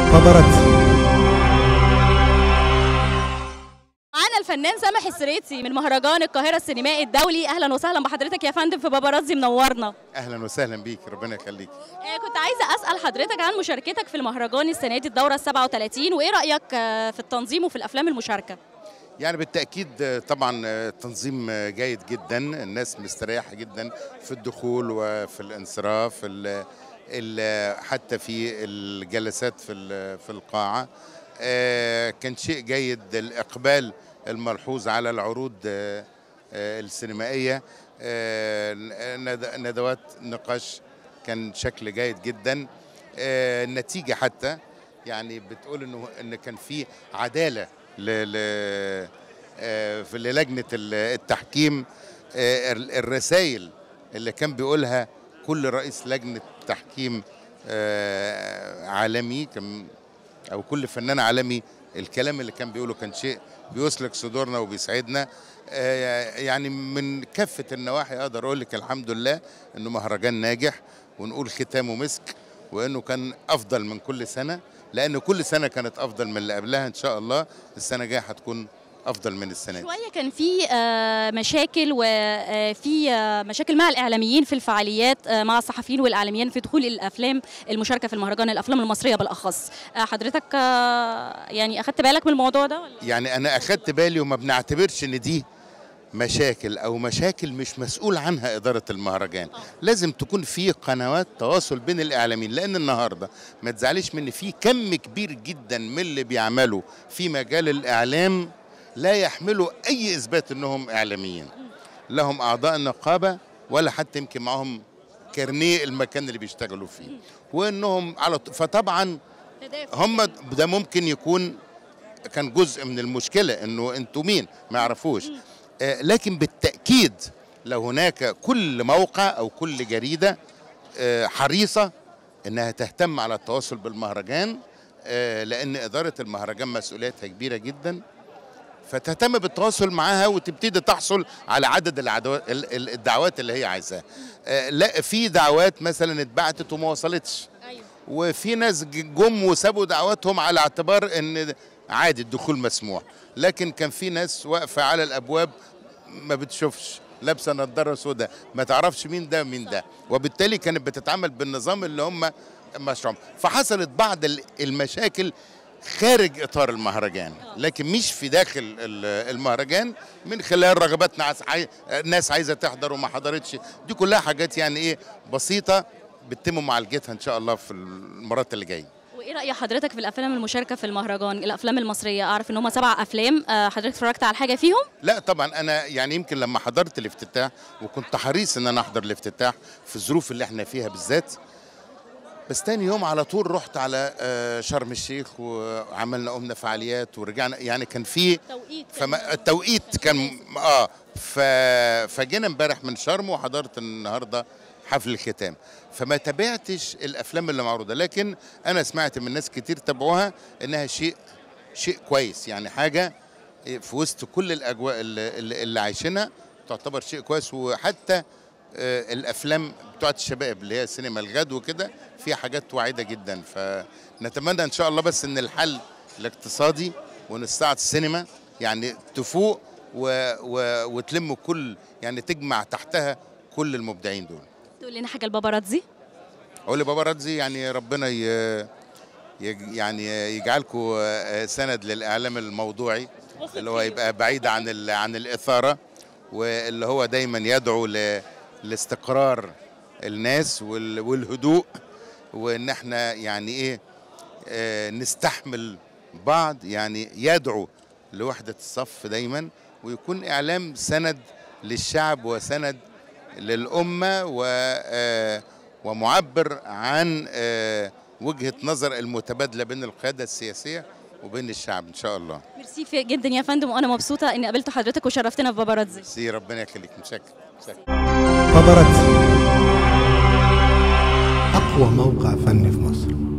باباراتزي معانا الفنان سامح السريتي من مهرجان القاهرة السينمائي الدولي أهلا وسهلا بحضرتك يا فندم في باباراتزي منورنا اهلا وسهلا بيك ربنا يخليك آه، كنت عايزة أسأل حضرتك عن مشاركتك في المهرجان السنة دي الدورة ال 37 وإيه رأيك آه، في التنظيم وفي الأفلام المشاركة؟ يعني بالتاكيد آه، طبعا آه، تنظيم آه، جيد جدا الناس مستريحه جدا في الدخول وفي الانصراف ال ال حتى في الجلسات في ال- في القاعه آه، كان شيء جيد الاقبال الملحوظ على العروض آه، آه، السينمائيه آه، ند- ندوات نقاش كان شكل جيد جدا آه، النتيجه حتى يعني بتقول انه ان كان في عداله ل ل آه، في لجنه ال- التحكيم آه، ال- الرسائل اللي كان بيقولها كل رئيس لجنه تحكيم آه، عالمي كان او كل فنان عالمي الكلام اللي كان بيقوله كان شيء بيسلك صدورنا وبيسعدنا آه، يعني من كافه النواحي اقدر اقول لك الحمد لله انه مهرجان ناجح ونقول ختامه مسك وانه كان افضل من كل سنه لان كل سنه كانت افضل من اللي قبلها ان شاء الله السنه الجايه هتكون افضل من السنه دي شوية كان في آه، مشاكل وفي مشاكل مع الإعلاميين في الفعاليات آه، مع الصحفيين والإعلاميين في دخول الأفلام المشاركة في المهرجان الأفلام المصرية بالأخص آه، حضرتك آه، يعني أخدت بالك من الموضوع ده ولا؟ يعني انا اخدت بالي وما بنعتبرش ان دي مشاكل او مشاكل مش مسؤول عنها اداره المهرجان لازم تكون في قنوات تواصل بين الاعلاميين لان النهارده ما تزعليش مني في كم كبير جدا من اللي بيعملوا في مجال الاعلام لا يحملوا اي اثبات انهم اعلاميين لهم اعضاء نقابه ولا حتى يمكن معاهم كارنيه المكان اللي بيشتغلوا فيه وانهم على ط- فطبعا هم ده ممكن يكون كان جزء من المشكله انه انتوا مين ما يعرفوش آه لكن بالتاكيد لو هناك كل موقع او كل جريده آه حريصه انها تهتم على التواصل بالمهرجان آه لان اداره المهرجان مسؤوليتها كبيره جدا فتهتم بالتواصل معاها وتبتدي تحصل على عدد العدو- ال- ال- الدعوات اللي هي عايزاها آه، لا في دعوات مثلا اتبعتت وما وصلتش أيوه وفي ناس ج- جم وسابوا دعواتهم على اعتبار ان عادي الدخول مسموح لكن كان في ناس واقفه على الابواب ما بتشوفش لابسه نظاره سوداء ما تعرفش مين ده ومين ده وبالتالي كانت بتتعامل بالنظام اللي هم مشروع فحصلت بعض ال- المشاكل خارج اطار المهرجان لكن مش في داخل ال- المهرجان من خلال رغبات ناس عاي... ناس عايزه تحضر وما حضرتش دي كلها حاجات يعني ايه بسيطه بتتم معالجتها ان شاء الله في المرات اللي جايه وايه راي حضرتك في الافلام المشاركه في المهرجان الافلام المصريه اعرف ان هم سبع افلام آه، حضرتك اتفرجت على حاجه فيهم لا طبعا انا يعني يمكن لما حضرت الافتتاح وكنت حريص ان انا احضر الافتتاح في الظروف اللي احنا فيها بالذات بس تاني يوم على طول رحت على آه، شرم الشيخ وعملنا قمنا فعاليات ورجعنا يعني كان في توقيت فما التوقيت كان اه ف... فجينا امبارح من شرم وحضرت النهارده حفل الختام فما تابعتش الافلام اللي معروضه لكن انا سمعت من ناس كتير تابعوها انها شيء شيء كويس يعني حاجه في وسط كل الاجواء اللي, اللي اللي عايشينها تعتبر شيء كويس وحتى آه، الافلام بتوعت الشباب اللي هي سينما الغد وكده فيها حاجات واعده جدا فنتمنى ان شاء الله بس ان الحل الاقتصادي وان ساعه السينما يعني تفوق و و وتلم كل يعني تجمع تحتها كل المبدعين دول تقول لنا حاجه الباباراتزي اقول لبابا رادزي يعني ربنا ي... يج- يعني يجعلكم سند للاعلام الموضوعي اللي هو يبقى بعيد عن ال... عن الاثاره واللي هو دايما يدعو ل... لاستقرار الناس وال... والهدوء وان احنا يعني ايه آه، نستحمل بعض يعني يدعو لوحده الصف دايما ويكون اعلام سند للشعب وسند للامه و آه، ومعبر عن آه، وجهه نظر المتبادله بين القياده السياسيه وبين الشعب ان شاء الله ميرسي في- جدا يا فندم وانا مبسوطه اني قابلت حضرتك وشرفتنا في باباراتزي سي ربنا يخليك متشكر متشكر باباراتزي أقوى موقع فني في مصر